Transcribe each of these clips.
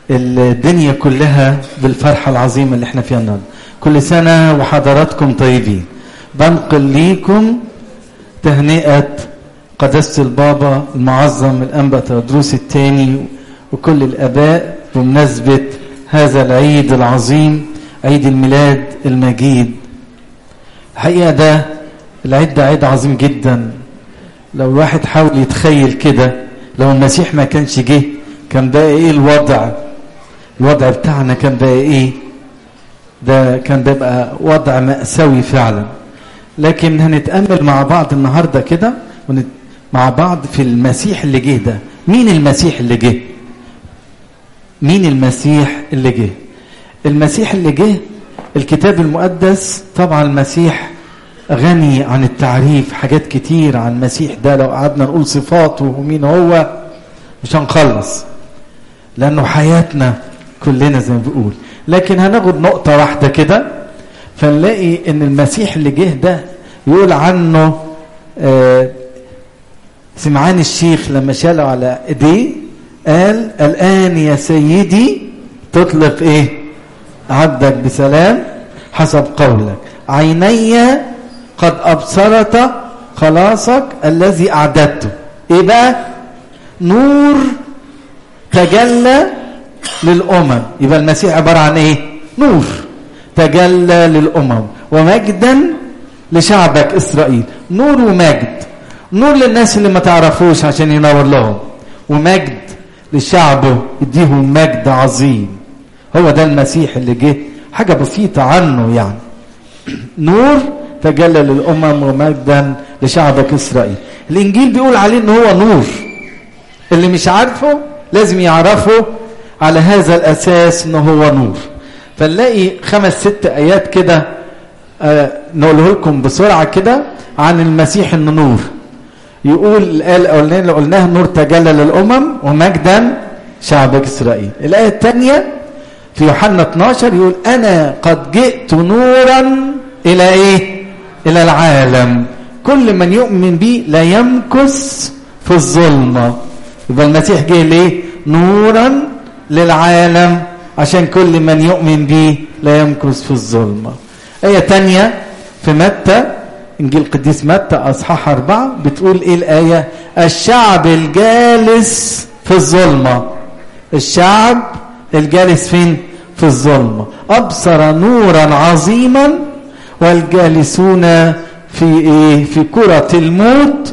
الدنيا كلها بالفرحة العظيمة اللي احنا فيها النهارده كل سنة وحضراتكم طيبين بنقل ليكم تهنئة قداسة البابا المعظم الأنبا تدروس الثاني وكل الآباء بمناسبة هذا العيد العظيم عيد الميلاد المجيد الحقيقة ده العيد ده عيد عظيم جدا لو الواحد حاول يتخيل كده لو المسيح ما كانش جه كان بقى ايه الوضع الوضع بتاعنا كان بقى ايه ده كان بيبقى وضع مأساوي فعلا لكن هنتأمل مع بعض النهاردة كده ونت... مع بعض في المسيح اللي جه ده مين المسيح اللي جه مين المسيح اللي جه المسيح اللي جه الكتاب المقدس طبعا المسيح غني عن التعريف حاجات كتير عن المسيح ده لو قعدنا نقول صفاته ومين هو مش هنخلص لانه حياتنا كلنا زي ما بيقول لكن هناخد نقطه واحده كده فنلاقي ان المسيح اللي جه ده يقول عنه آه سمعان الشيخ لما شاله على ايديه قال الان يا سيدي تطلق ايه عبدك بسلام حسب قولك عيني قد ابصرت خلاصك الذي اعددته ايه بقى نور تجلى للامم يبقى المسيح عباره عن ايه نور تجلى للامم ومجدا لشعبك اسرائيل نور ومجد نور للناس اللي ما تعرفوش عشان ينور لهم ومجد لشعبه يديهم مجد عظيم هو ده المسيح اللي جه حاجه بسيطه عنه يعني نور تجلى للامم ومجدا لشعبك اسرائيل الانجيل بيقول عليه ان هو نور اللي مش عارفه لازم يعرفه على هذا الاساس ان هو نور فنلاقي خمس ست ايات كده آه نقوله لكم بسرعه كده عن المسيح انه نور يقول الايه الاولانيه اللي قلناها نور تجلى للامم ومجدا شعبك اسرائيل الايه الثانيه في يوحنا 12 يقول انا قد جئت نورا الى ايه الى العالم كل من يؤمن بي لا يمكث في الظلمه يبقى المسيح جه ليه نورا للعالم عشان كل من يؤمن به لا يمكث في الظلمة آية تانية في متى إنجيل القديس متى أصحاح أربعة بتقول إيه الآية الشعب الجالس في الظلمة الشعب الجالس فين في الظلمة أبصر نورا عظيما والجالسون في إيه في كرة الموت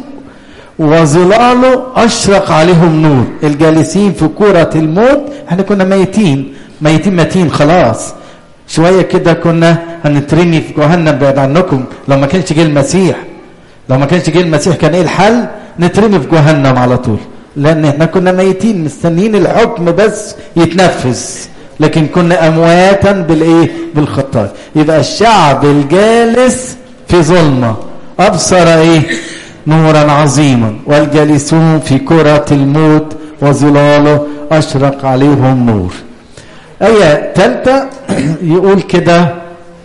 وظلاله أشرق عليهم نور الجالسين في كرة الموت احنا كنا ميتين ميتين ميتين خلاص شوية كده كنا هنترمي في جهنم بعد عنكم لو ما كانش جه المسيح لو ما كانش جه المسيح كان ايه الحل نترمي في جهنم على طول لان احنا كنا ميتين مستنيين الحكم بس يتنفذ لكن كنا امواتا بالايه بالخطايا يبقى الشعب الجالس في ظلمه ابصر ايه نورا عظيما والجالسون في كرة الموت وظلاله أشرق عليهم نور آية ثالثة يقول كده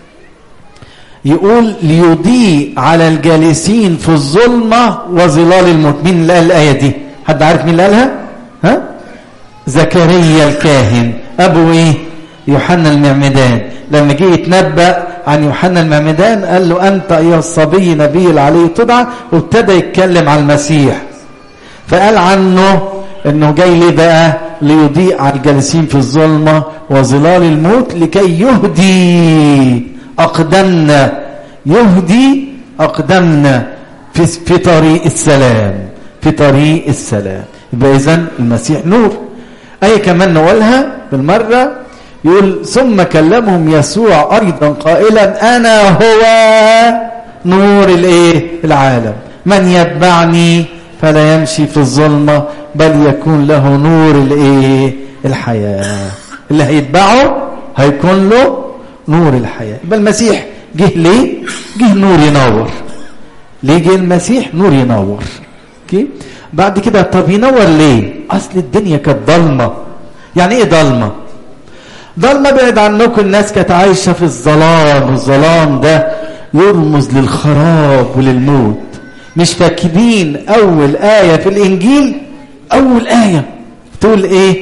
يقول ليضيء على الجالسين في الظلمة وظلال الموت مين اللي قال الآية دي حد عارف مين اللي قالها ها زكريا الكاهن أبو إيه يوحنا المعمدان لما جه يتنبأ عن يوحنا المعمدان قال له أنت أيها الصبي نبي العلي تدعى وابتدى يتكلم عن المسيح فقال عنه انه جاي ليه بقى ليضيء على الجالسين في الظلمة وظلال الموت لكي يهدي أقدامنا يهدي أقدامنا في, في طريق السلام في طريق السلام يبقى إذن المسيح نور أي كمان نقولها بالمرة يقول ثم كلمهم يسوع ايضا قائلا انا هو نور الايه العالم من يتبعني فلا يمشي في الظلمه بل يكون له نور الايه الحياه اللي هيتبعه هيكون له نور الحياه يبقى المسيح جه ليه جه نور ينور ليه جه المسيح نور ينور اوكي بعد كده طب ينور ليه اصل الدنيا كانت ضلمه يعني ايه ضلمه ضلمة بعد عنكم الناس كانت عايشة في الظلام والظلام ده يرمز للخراب وللموت مش فاكرين أول آية في الإنجيل أول آية تقول إيه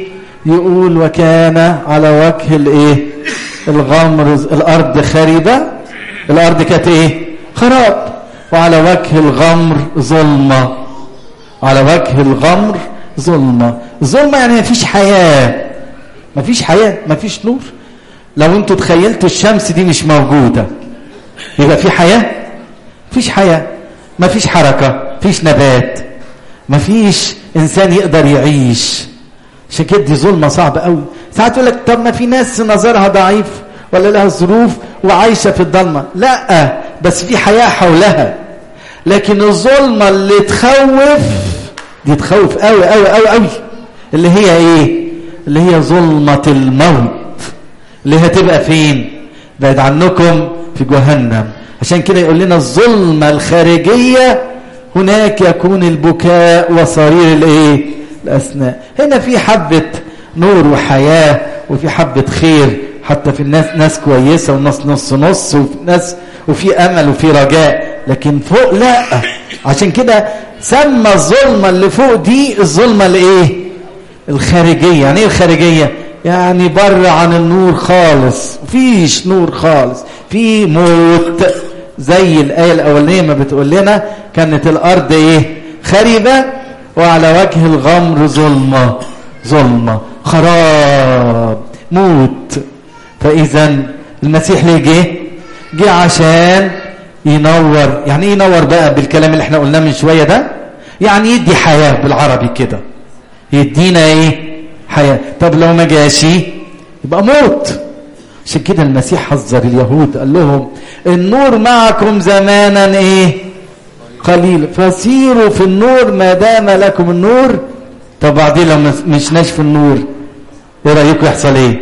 يقول وكان على وجه الايه الغمر الارض خربه الارض كانت ايه خراب وعلى وجه الغمر ظلمه على وجه الغمر ظلمه ظلمه يعني مفيش حياه مفيش حياه مفيش نور لو انتوا تخيلتوا الشمس دي مش موجوده يبقى في حياه مفيش حياه مفيش حركه مفيش نبات مفيش انسان يقدر يعيش عشان كده دي ظلمه صعبه قوي ساعات يقول لك طب ما في ناس نظرها ضعيف ولا لها ظروف وعايشه في الضلمه لا بس في حياه حولها لكن الظلمه اللي تخوف دي تخوف قوي قوي قوي قوي اللي هي ايه اللي هي ظلمه الموت اللي هتبقى فين بعد عنكم في جهنم عشان كده يقول لنا الظلمه الخارجيه هناك يكون البكاء وصرير الايه الاسنان هنا في حبه نور وحياه وفي حبه خير حتى في الناس ناس كويسه وناس نص نص وفي ناس وفي امل وفي رجاء لكن فوق لا عشان كده سمى الظلمه اللي فوق دي الظلمه الايه الخارجيه يعني ايه الخارجيه يعني بره عن النور خالص مفيش نور خالص في موت زي الآية الأولانية ما بتقول لنا كانت الأرض إيه خربة وعلى وجه الغمر ظلمة ظلمة خراب موت فإذا المسيح ليه جه جه عشان ينور يعني ايه ينور بقى بالكلام اللي احنا قلناه من شوية ده يعني يدي حياة بالعربي كده يدينا ايه حياة طب لو ما جاشي يبقى موت عشان كده المسيح حذر اليهود قال لهم النور معكم زمانا ايه قليل فسيروا في النور ما دام لكم النور طب بعدين لو مشناش في النور ايه رايكم يحصل ايه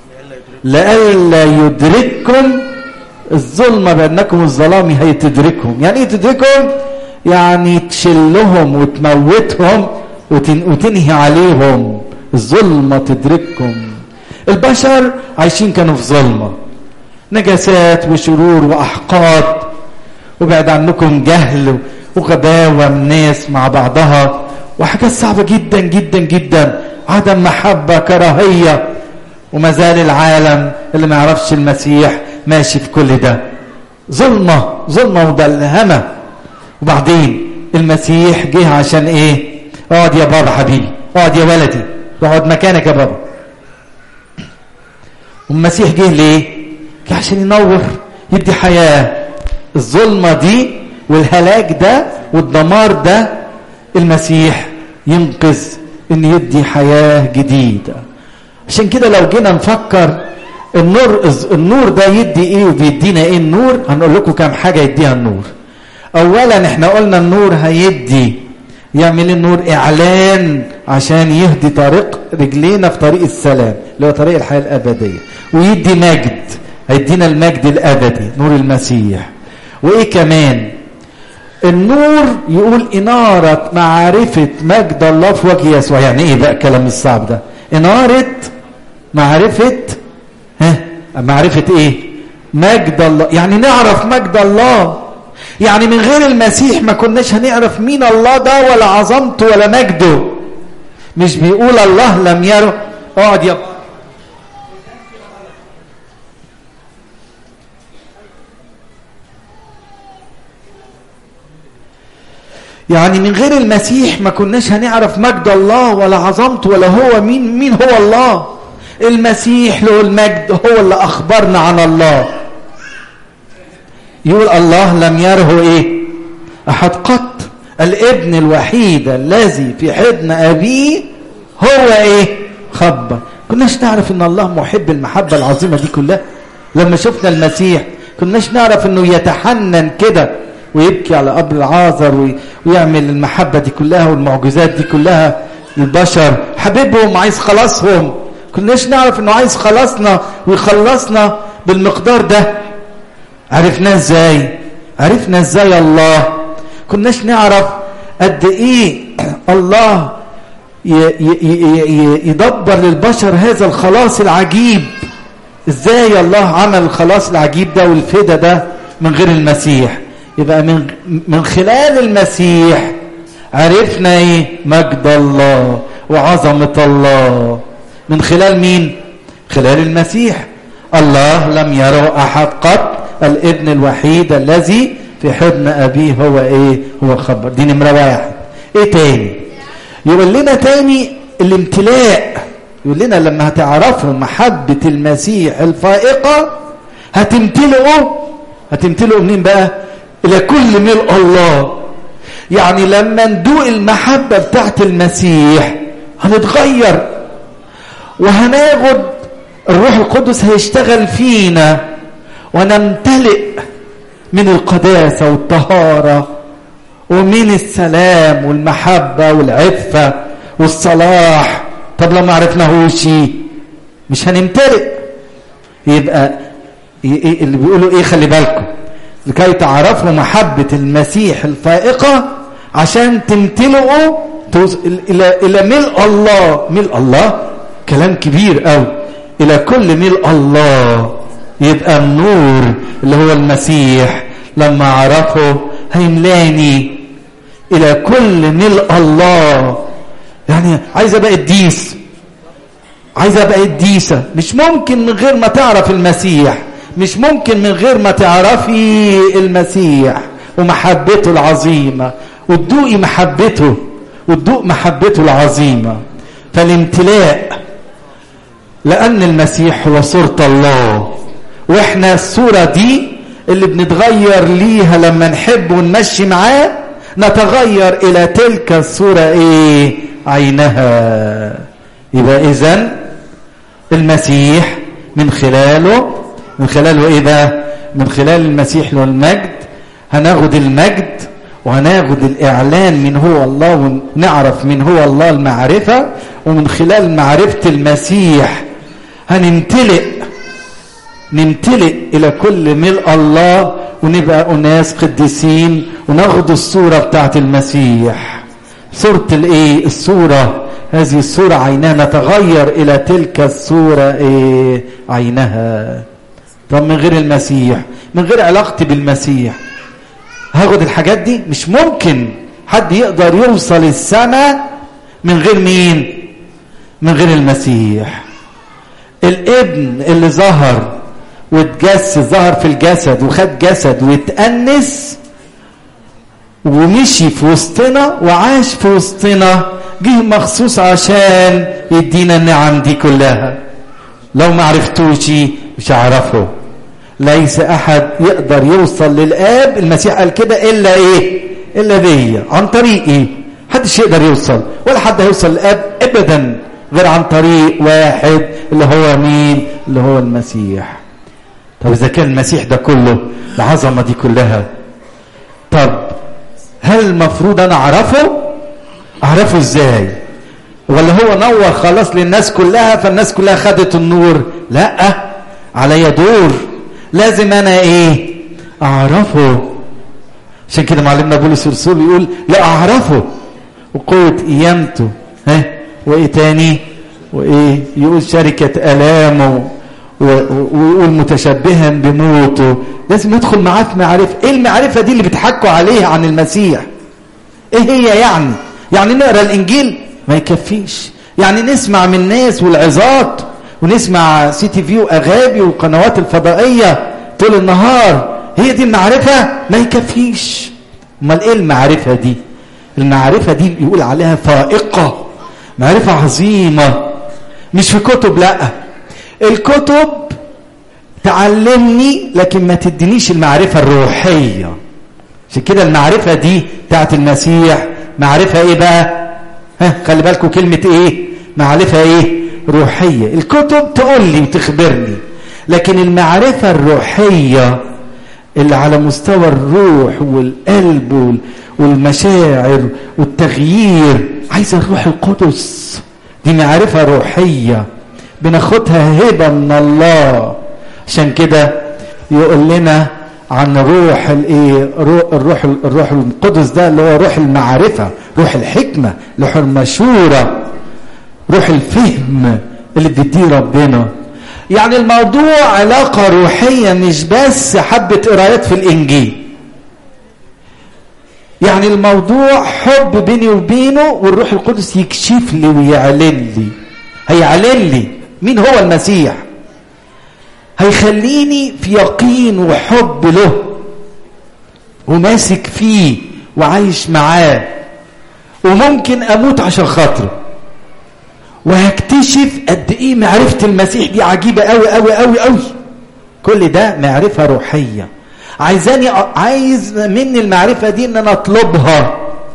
لئلا يدرككم الظلمة بأنكم الظلام هي تدركهم يعني ايه تدركهم يعني تشلهم وتموتهم وتن... وتنهي عليهم الظلمة تدرككم البشر عايشين كانوا في ظلمة نجاسات وشرور وأحقاد وبعد عنكم جهل وغباوة من ناس مع بعضها وحاجات صعبة جدا جدا جدا عدم محبة كراهية وما زال العالم اللي ما يعرفش المسيح ماشي في كل ده ظلمة ظلمة مدلهمة وبعدين المسيح جه عشان ايه اقعد يا بابا حبيبي اقعد يا ولدي اقعد مكانك يا بابا والمسيح جه ليه جه عشان ينور يدي حياة الظلمة دي والهلاك ده والدمار ده المسيح ينقذ ان يدي حياة جديدة عشان كده لو جينا نفكر النور النور ده يدي ايه وبيدينا ايه النور هنقول لكم كام حاجة يديها النور اولا احنا قلنا النور هيدي يعمل النور اعلان عشان يهدي طريق رجلينا في طريق السلام اللي هو طريق الحياه الابديه ويدي مجد هيدينا المجد الابدي نور المسيح وايه كمان النور يقول اناره معرفه مجد الله في وجه يسوع يعني ايه بقى الكلام الصعب ده اناره معرفه ها معرفه ايه مجد الله يعني نعرف مجد الله يعني من غير المسيح ما كناش هنعرف مين الله ده ولا عظمته ولا مجده مش بيقول الله لم يره اقعد يا يعني من غير المسيح ما كناش هنعرف مجد الله ولا عظمته ولا هو مين مين هو الله المسيح له المجد هو اللي اخبرنا عن الله يقول الله لم يره ايه احد قط الابن الوحيد الذي في حضن ابيه هو ايه خبر كناش نعرف ان الله محب المحبه العظيمه دي كلها لما شفنا المسيح كناش نعرف انه يتحنن كده ويبكي على قبر العازر ويعمل المحبه دي كلها والمعجزات دي كلها للبشر حبيبهم عايز خلاصهم كناش نعرف انه عايز خلاصنا ويخلصنا بالمقدار ده عرفناه ازاي عرفنا ازاي الله كناش نعرف قد ايه الله يدبر للبشر هذا الخلاص العجيب ازاي الله عمل الخلاص العجيب ده والفدا ده من غير المسيح يبقى من من خلال المسيح عرفنا ايه مجد الله وعظمه الله من خلال مين خلال المسيح الله لم يره احد قط الابن الوحيد الذي في حضن ابيه هو ايه هو خبر دي نمره واحد ايه تاني يقول لنا تاني الامتلاء يقول لنا لما هتعرفوا محبة المسيح الفائقة هتمتلئوا هتمتلئوا منين بقى إلى كل ملء الله يعني لما ندوق المحبة بتاعت المسيح هنتغير وهناخد الروح القدس هيشتغل فينا ونمتلئ من القداسة والطهارة ومن السلام والمحبة والعفة والصلاح طب لو ما عرفناهوش مش هنمتلئ يبقى اللي بيقولوا ايه خلي بالكم لكي تعرفوا محبة المسيح الفائقة عشان تمتلئوا الى الى ملء الله ملء الله كلام كبير قوي الى كل ملء الله يبقى النور اللي هو المسيح لما اعرفه هيملاني الى كل ملء الله يعني عايز ابقى قديس عايز ابقى قديسه مش ممكن من غير ما تعرف المسيح مش ممكن من غير ما تعرفي المسيح ومحبته العظيمه وتدوقي محبته وتدوق محبته العظيمه فالامتلاء لان المسيح هو صوره الله واحنا الصوره دي اللي بنتغير ليها لما نحب ونمشي معاه نتغير الى تلك الصوره ايه عينها يبقى اذا المسيح من خلاله من خلاله ايه ده من خلال المسيح له المجد هناخد المجد وهناخد الاعلان من هو الله ونعرف من هو الله المعرفه ومن خلال معرفه المسيح هنمتلئ نمتلئ الى كل ملء الله ونبقى اناس قديسين وناخد الصوره بتاعت المسيح صوره الايه الصوره هذه الصوره عينها نتغير الى تلك الصوره ايه عينها طب من غير المسيح من غير علاقتي بالمسيح هاخد الحاجات دي مش ممكن حد يقدر يوصل السماء من غير مين من غير المسيح الابن اللي ظهر واتجسد ظهر في الجسد وخد جسد واتأنس ومشي في وسطنا وعاش في وسطنا جه مخصوص عشان يدينا النعم دي كلها لو ما عرفتوش مش هعرفه ليس احد يقدر يوصل للاب المسيح قال كده الا ايه الا بيا عن طريق ايه محدش يقدر يوصل ولا حد هيوصل للاب ابدا غير عن طريق واحد اللي هو مين اللي هو المسيح طب اذا كان المسيح ده كله العظمه دي كلها طب هل المفروض انا اعرفه اعرفه ازاي ولا هو نور خلاص للناس كلها فالناس كلها خدت النور لا عليا دور لازم انا ايه اعرفه عشان كده معلمنا بولس الرسول يقول لا اعرفه وقوه قيامته ها وايه تاني وايه يقول شركه الامه ويقول متشبها بموته لازم ندخل معاه في معرفه ايه المعرفه دي اللي بتحكوا عليها عن المسيح ايه هي يعني يعني نقرا الانجيل ما يكفيش يعني نسمع من الناس والعظات ونسمع سي تي في واغابي والقنوات الفضائيه طول النهار هي دي المعرفه ما يكفيش امال ايه المعرفه دي المعرفه دي يقول عليها فائقه معرفه عظيمه مش في كتب لا الكتب تعلمني لكن ما تدينيش المعرفة الروحية عشان كده المعرفة دي بتاعت المسيح معرفة ايه بقى ها خلي بالكم كلمة ايه معرفة ايه روحية الكتب تقول لي وتخبرني لكن المعرفة الروحية اللي على مستوى الروح والقلب والمشاعر والتغيير عايز الروح القدس دي معرفة روحية بناخدها هبه من الله عشان كده يقول لنا عن روح الايه الروح الروح القدس ده اللي هو روح المعرفه روح الحكمه روح المشوره روح الفهم اللي بيديه ربنا يعني الموضوع علاقة روحية مش بس حبة قرايات في الإنجيل يعني الموضوع حب بيني وبينه والروح القدس يكشف لي ويعلن لي هيعلن لي مين هو المسيح هيخليني في يقين وحب له وماسك فيه وعايش معاه وممكن اموت عشان خاطره وهكتشف قد ايه معرفه المسيح دي عجيبه قوي قوي قوي قوي كل ده معرفه روحيه عايزاني عايز مني المعرفه دي ان انا اطلبها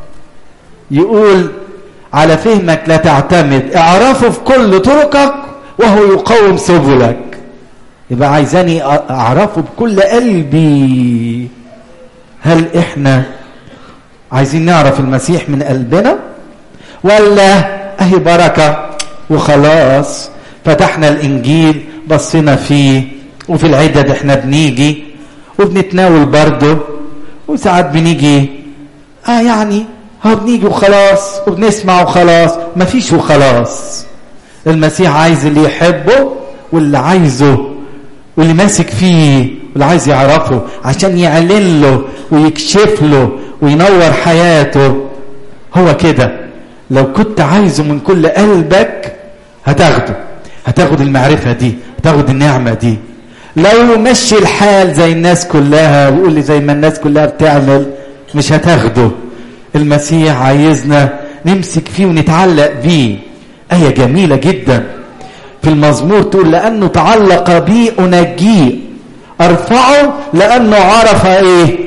يقول على فهمك لا تعتمد اعرفه في كل طرقك وهو يقوم سبلك يبقى عايزاني اعرفه بكل قلبي هل احنا عايزين نعرف المسيح من قلبنا ولا اهي بركه وخلاص فتحنا الانجيل بصينا فيه وفي العدد احنا بنيجي وبنتناول برضه وساعات بنيجي اه يعني ها بنيجي وخلاص وبنسمع وخلاص مفيش وخلاص المسيح عايز اللي يحبه واللي عايزه واللي ماسك فيه واللي عايز يعرفه عشان يعلن له ويكشف له وينور حياته هو كده لو كنت عايزه من كل قلبك هتاخده هتاخد المعرفة دي هتاخد النعمة دي لو مشي الحال زي الناس كلها ويقول لي زي ما الناس كلها بتعمل مش هتاخده المسيح عايزنا نمسك فيه ونتعلق بيه آية جميلة جدا في المزمور تقول لأنه تعلق بي أنجيه أرفعه لأنه عرف إيه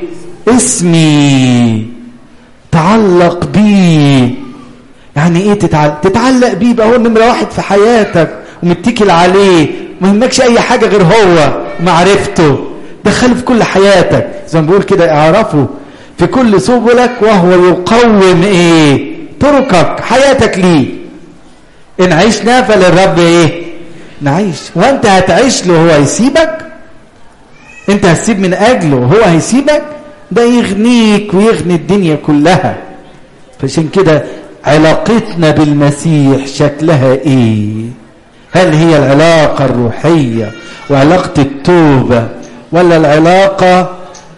اسمي تعلق بيه يعني ايه تتعلق تتعلق بيه يبقى هو نمره واحد في حياتك ومتكل عليه ما يهمكش اي حاجه غير هو ومعرفته دخله في كل حياتك زي ما بقول كده اعرفه في كل سبلك وهو يقوم ايه طرقك حياتك ليه ان عشنا فللرب ايه نعيش وانت هتعيش له هو هيسيبك انت هتسيب من اجله هو هيسيبك ده يغنيك ويغني الدنيا كلها فعشان كده علاقتنا بالمسيح شكلها ايه هل هي العلاقة الروحية وعلاقة التوبة ولا العلاقة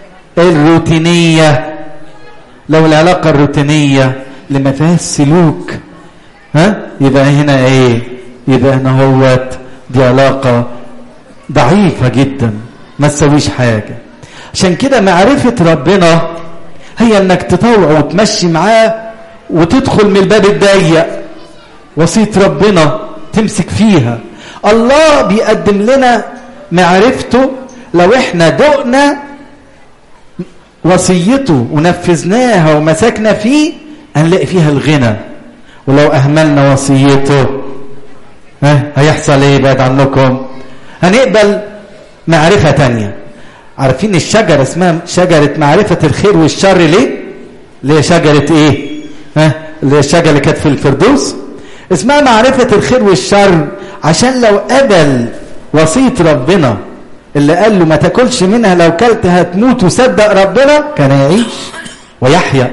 الروتينية لو العلاقة الروتينية اللي ما فيهاش سلوك ها يبقى هنا ايه يبقى هنا هوت دي علاقة ضعيفة جدا ما تسويش حاجة عشان كده معرفة ربنا هي انك تطوع وتمشي معاه وتدخل من الباب الضيق وصية ربنا تمسك فيها الله بيقدم لنا معرفته لو احنا دقنا وصيته ونفذناها ومسكنا فيه هنلاقي فيها الغنى ولو اهملنا وصيته ها هيحصل ايه بعد عنكم هنقبل معرفة تانية عارفين الشجرة اسمها شجرة معرفة الخير والشر ليه اللي هي شجرة ايه ها اللي هي الشجرة اللي كانت في الفردوس اسمها معرفة الخير والشر عشان لو قبل وصية ربنا اللي قال له ما تاكلش منها لو كلت هتموت وصدق ربنا كان يعيش ويحيا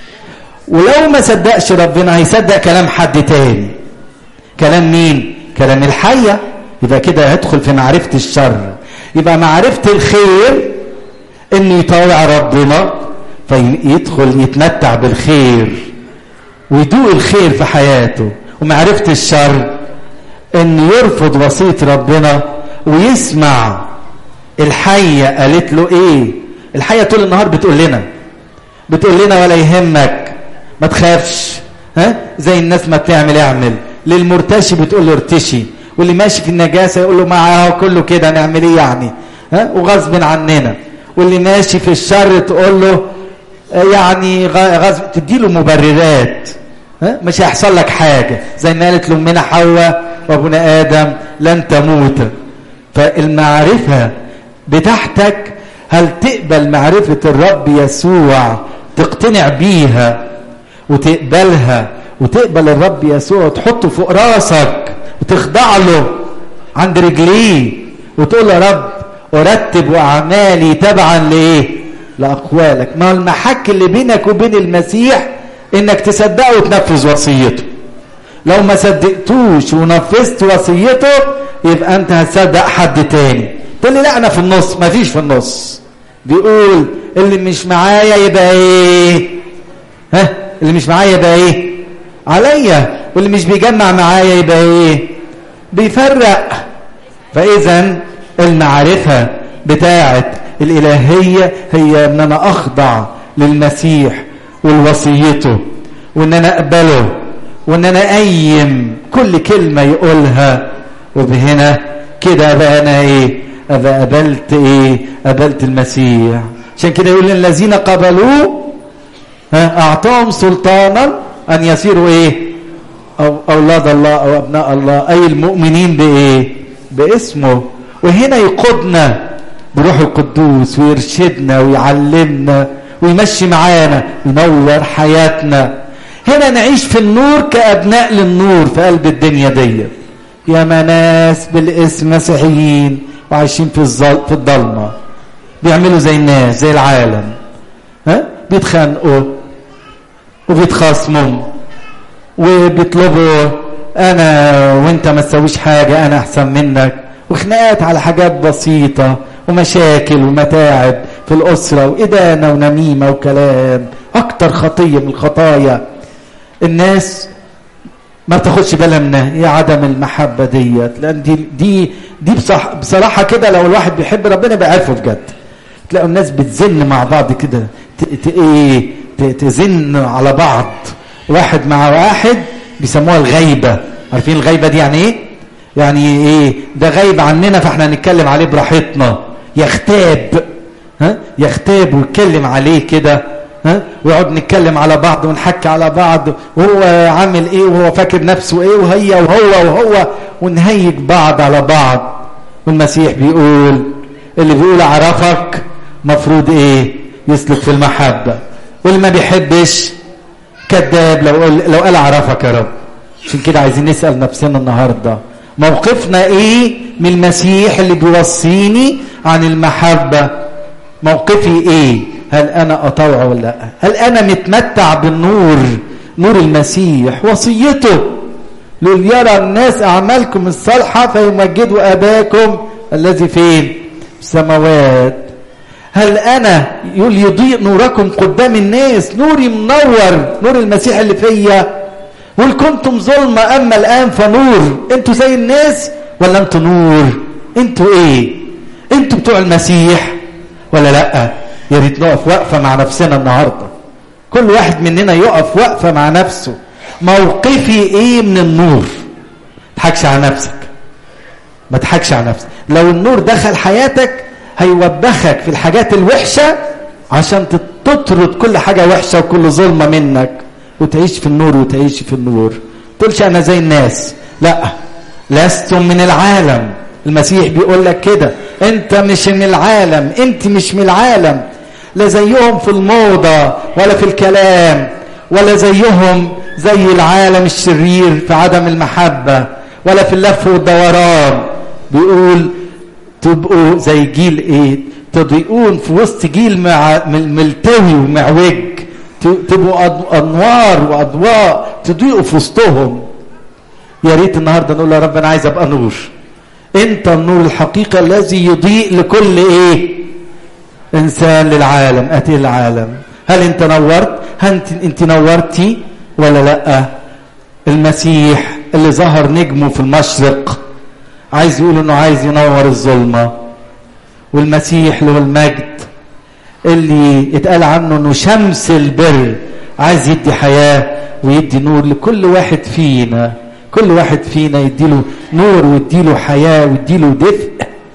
ولو ما صدقش ربنا هيصدق كلام حد تاني كلام مين كلام الحية يبقى كده هيدخل في معرفة الشر يبقى معرفة الخير انه يطاوع ربنا فيدخل يتمتع بالخير ويدوق الخير في حياته ومعرفة الشر انه يرفض وصية ربنا ويسمع الحية قالت له ايه الحية طول النهار بتقول لنا بتقول لنا ولا يهمك ما تخافش ها زي الناس ما بتعمل اعمل للمرتشي بتقول له ارتشي واللي ماشي في النجاسة يقول له معاه كله كده نعمل ايه يعني ها وغصب عننا واللي ماشي في الشر تقول له يعني غصب تديله مبررات ها مش هيحصل لك حاجة زي ما قالت لأمنا حواء وابونا آدم لن تموت فالمعرفة بتاعتك هل تقبل معرفة الرب يسوع تقتنع بيها وتقبلها وتقبل الرب يسوع وتحطه فوق راسك وتخضع له عند رجليه وتقول يا رب أرتب أعمالي تبعا لإيه لأقوالك ما المحك اللي بينك وبين المسيح إنك تصدقه وتنفذ وصيته لو ما صدقتوش ونفذت وصيته يبقى أنت هتصدق حد تاني تقول لي لا أنا في النص ما فيش في النص بيقول اللي مش معايا يبقى إيه ها اللي مش معايا يبقى إيه عليا واللي مش بيجمع معايا يبقى إيه بيفرق فاذا المعرفه بتاعه الالهيه هي ان انا اخضع للمسيح والوصيته وان انا اقبله وان انا ايم كل كلمه يقولها وبهنا كده بقى انا ايه ابقى قبلت ايه قبلت المسيح عشان كده يقول الذين قبلوه اعطاهم سلطانا ان يصيروا ايه أو اولاد الله او ابناء الله اي المؤمنين بايه باسمه وهنا يقودنا بروح القدوس ويرشدنا ويعلمنا ويمشي معانا وينور حياتنا هنا نعيش في النور كابناء للنور في قلب الدنيا دي يا ناس بالاسم مسيحيين وعايشين في الظل في الضلمه بيعملوا زي الناس زي العالم ها بيتخانقوا وبيتخاصموا وبيطلبوا انا وانت ما تسويش حاجه انا احسن منك وخناقات على حاجات بسيطه ومشاكل ومتاعب في الاسره وادانه ونميمه وكلام اكتر خطيه من الخطايا الناس ما بتاخدش بالها منها هي عدم المحبه ديت لان دي دي دي بصح بصراحه كده لو الواحد بيحب ربنا يبقى عارفه بجد تلاقوا الناس بتزن مع بعض كده ايه تزن على بعض واحد مع واحد بيسموها الغيبه عارفين الغيبه دي يعني ايه يعني ايه ده غايب عننا فاحنا هنتكلم عليه براحتنا يختاب ها يختاب ويتكلم عليه كده ها ويقعد نتكلم على بعض ونحكي على بعض وهو عامل ايه وهو فاكر نفسه ايه وهي وهو وهو ونهيج بعض على بعض والمسيح بيقول اللي بيقول اعرفك مفروض ايه يسلك في المحبه واللي ما بيحبش كذاب لو قال لو قال اعرفك يا رب عشان كده عايزين نسال نفسنا النهارده موقفنا ايه من المسيح اللي بيوصيني عن المحبه موقفي ايه هل انا اطوعه ولا لا هل انا متمتع بالنور نور المسيح وصيته ليرى الناس اعمالكم الصالحه فيمجدوا اباكم الذي فين السماوات هل انا يقول يضيء نوركم قدام الناس نوري منور نور المسيح اللي فيا قل كنتم ظلمة اما الان فنور انتوا زي الناس ولا انتوا نور انتوا ايه انتوا بتوع المسيح ولا لا يا ريت نقف وقفه مع نفسنا النهارده كل واحد مننا يقف وقفه مع نفسه موقفي ايه من النور ما تضحكش على نفسك ما تضحكش على نفسك لو النور دخل حياتك هيوبخك في الحاجات الوحشه عشان تطرد كل حاجه وحشه وكل ظلمه منك وتعيش في النور وتعيش في النور تقولش انا زي الناس لا لستم من العالم المسيح بيقول لك كده انت مش من العالم انت مش من العالم لا زيهم في الموضة ولا في الكلام ولا زيهم زي العالم الشرير في عدم المحبة ولا في اللف والدوران بيقول تبقوا زي جيل ايه تضيئون في وسط جيل مع ملتوي ومعوج تبقوا انوار واضواء تضيئوا في وسطهم يا ريت النهارده نقول يا رب انا عايز ابقى نور انت النور الحقيقة الذي يضيء لكل ايه انسان للعالم اتي العالم هل انت نورت هل انت, انت نورتي ولا لا المسيح اللي ظهر نجمه في المشرق عايز يقول انه عايز ينور الظلمة والمسيح له المجد اللي اتقال عنه انه شمس البر عايز يدي حياة ويدي نور لكل واحد فينا كل واحد فينا يديله نور ويديله حياة ويديله دفء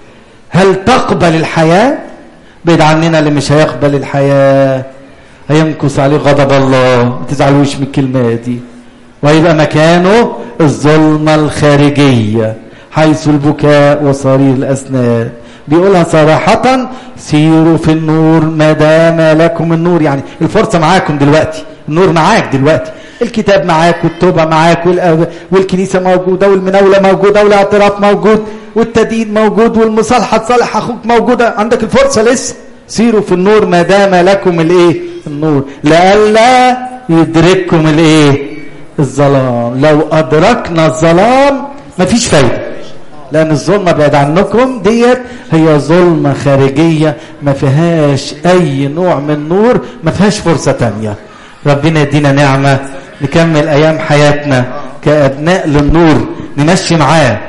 هل تقبل الحياة بعيد عننا اللي مش هيقبل الحياة هيمكث عليه غضب الله ما تزعلوش من الكلمة دي ويبقى مكانه الظلمة الخارجية حيث البكاء وصرير الأسنان بيقولها صراحة سيروا في النور ما دام لكم النور يعني الفرصة معاكم دلوقتي النور معاك دلوقتي الكتاب معاك والتوبة معاك والكنيسة موجودة والمناولة موجودة والاعتراف موجود والتدين موجود والمصالحة تصالح أخوك موجودة عندك الفرصة لسه سيروا في النور ما دام لكم الايه النور لئلا يدرككم الايه الظلام لو أدركنا الظلام مفيش فايدة لأن الظلمة بعد عنكم ديت هي ظلمة خارجية ما فيهاش أي نوع من نور ما فيهاش فرصة تانية ربنا يدينا نعمة نكمل أيام حياتنا كأبناء للنور نمشي معاه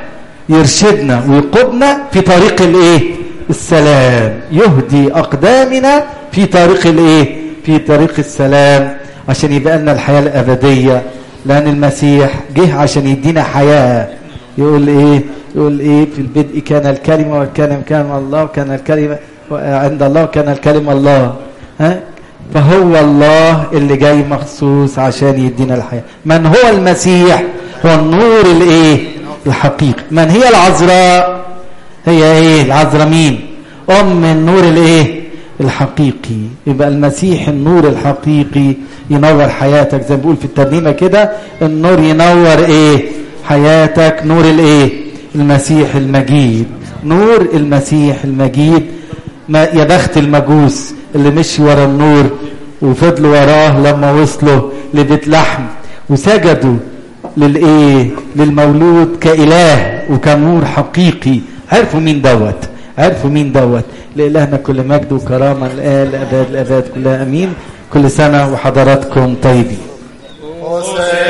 يرشدنا ويقودنا في طريق الايه السلام يهدي اقدامنا في طريق الايه في طريق السلام عشان يبقى لنا الحياه الابديه لان المسيح جه عشان يدينا حياه يقول ايه يقول ايه في البدء كان الكلمه والكلم كان الله وكان الكلمه عند الله وكان الكلمه الله ها فهو الله اللي جاي مخصوص عشان يدينا الحياه من هو المسيح هو النور الايه الحقيقي من هي العذراء هي ايه العذراء مين ام النور الايه الحقيقي يبقى المسيح النور الحقيقي ينور حياتك زي ما بيقول في الترنيمه كده النور ينور ايه حياتك نور الايه المسيح المجيد نور المسيح المجيد ما يا بخت المجوس اللي مشي ورا النور وفضلوا وراه لما وصلوا لبيت لحم وسجدوا للايه للمولود كاله وكنور حقيقي عرفوا مين دوت عرفوا مين دوت لإلهنا كل مجد وكرامة الآن لأباد الأباد كلها أمين كل سنة وحضراتكم طيبين